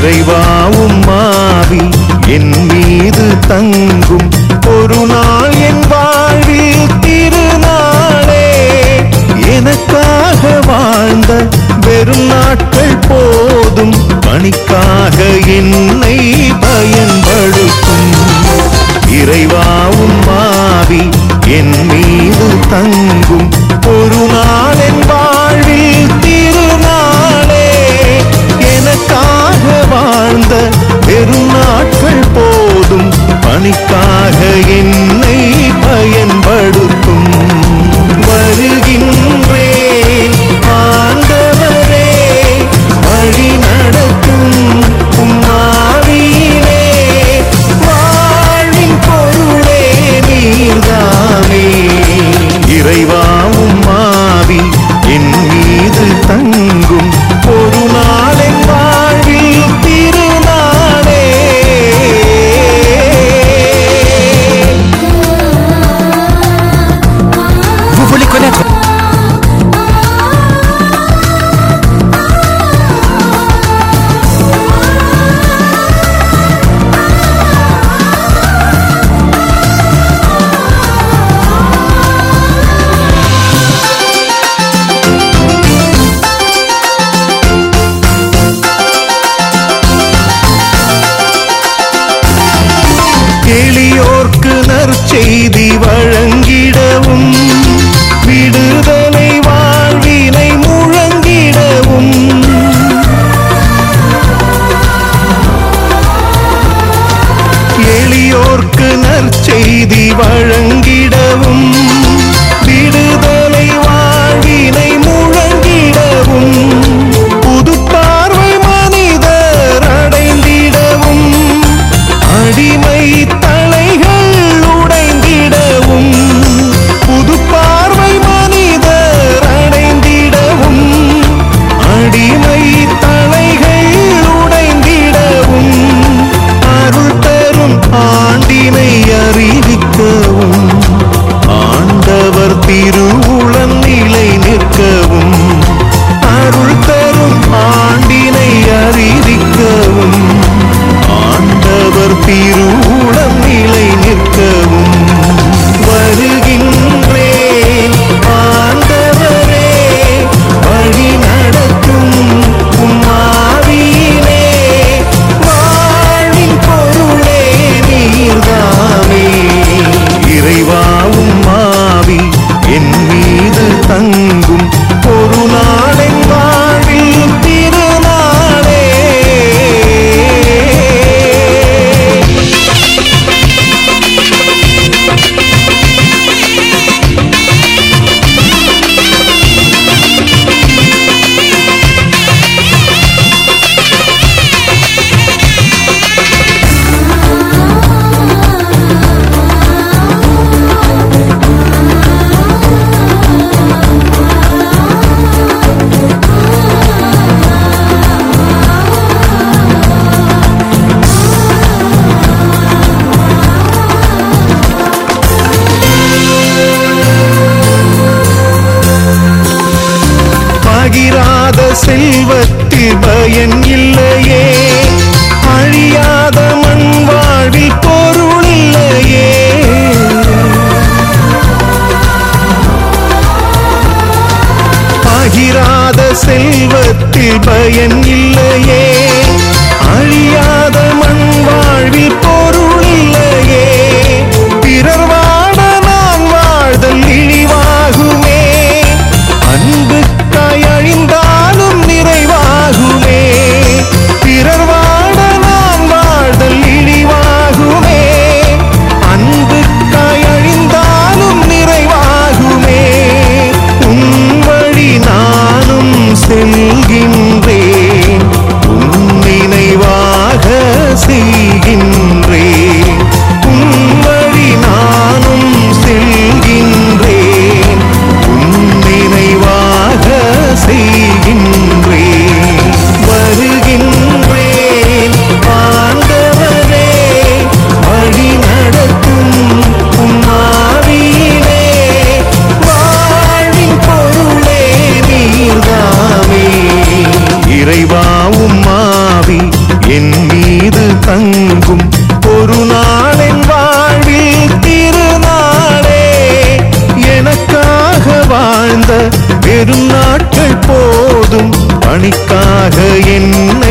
இறைவாவும் மாவி என் மீது தங்கும் ஒரு நாள் என் வாழ்வில் திருநாளே எனக்காக வாழ்ந்த வெறும் நாட்கள் போதும் பணிக்காக என்னை பயன்படுத்தும் இறைவாவும் மாவி என் மீது தங்கும் ஒரு நாள் என் வாழ்வில் திருநாளே எனக்காக வாழ்ந்த வெறும் நாட்கள் போதும் பணிக்காக என்னை பயன்படுத்தும் வருகின்றேன் ஆண்டவரே வழி நடத்தும் உம்மாவியிலே வாழ்வின் பொருளே நீர்தானே இறைவாவும் மாவி என் மீது தங்கும் ஒரு நாளின் வாழ்வில் திருநாளே Vous voulez connaître எளியோர்க்கு நற்செய்தி வழங்கிடவும் விடுதலை வாழ்வினை முழங்கிடவும் எளியோர்க்கு நற்செய்தி வழங்கிடவும் விடுதலை வாழ்வினை முழங்கிடவும் புது பார்வை மனிதர் அடைந்திடவும் அடிமை தலைகள் உடைந்திடவும் புது பார்வை மனிதர் அடைந்திடவும் அடிமை தலைகள் உடைந்திடவும் அருள் தரும் ஆண்டினை அறிவிக்கவும் ஆண்டவர் திருவுளம் நிலை நிற்கவும் அருள் தரும் ஆண்டினை அறிவிக்கவும் ஆண்டவர் திருவுளம் நிலை நிற்கவும் வருகின்றேன் ஆண்டவரே வழி நடத்தும் உம்மாவியிலே வாழ்வின் பொருளே நீர்தாமே இறைவாவும் மாவி என் மீது தங்கும் ஒரு நாளின் வாழ்வில் திருநாளே பகிராத செல்வத்தில் பயன் இல்லையே அழியாத மண் வாழ்வில் பொருள் இல்லையே பகிராத செல்வத்தில் பயன் இல்லையே அழியாத மண் வாழ்வில் பொருள் இல்லையே பிறர் வாட நான் வாழ்தல் இழிவாகுமே அன்புக்காய் அழிந்தாலும் நிறைவாகுமே பிறர் வாட நான் வாழ்தல் இழிவாகுமே அன்புக்காய் அழிந்தாலும் நிறைவாகுமே உன் வழி நானும் செல்கின்றேன் உன் நினைவாக செய்கின்றேன் உன் வழி நானும் செல்கின்றேன் உன் நினைவாக செய்கின்றேன் வருகின்றேன் ஆண்டவரே வழி நடத்தும் உம்மாவியிலே வாழ்வின் பொருளே நீர்தாமே பணிக்காக என்ன